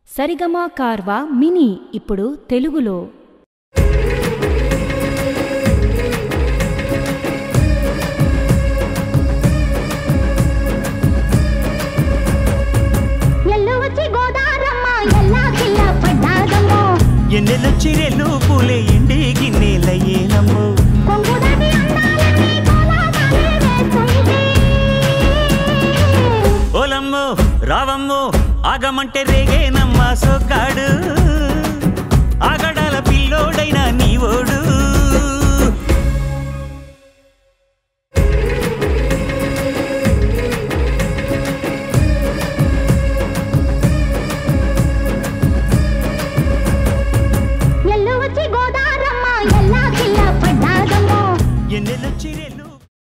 సరిగమా కార్వా mini ఇప్పుడు తెలుగులో ఎల్లు వచ్చి గోదారమ్మ ఎల్లా కిల్ల పడ్డాదమ్మో ఎన్నెలొచ్చి రెల్లు పూలే ఇండి గిన్నెలయ్యేనమ్మో కొంగుడని అందాలని కోలాటాలే వేస్తుంది ఓలమ్మో రావమ్మో ఆగమంటే రేగేనమ్మా సొగ్గాడు ఆగడాల పిల్లోడైనా నీ ఓడు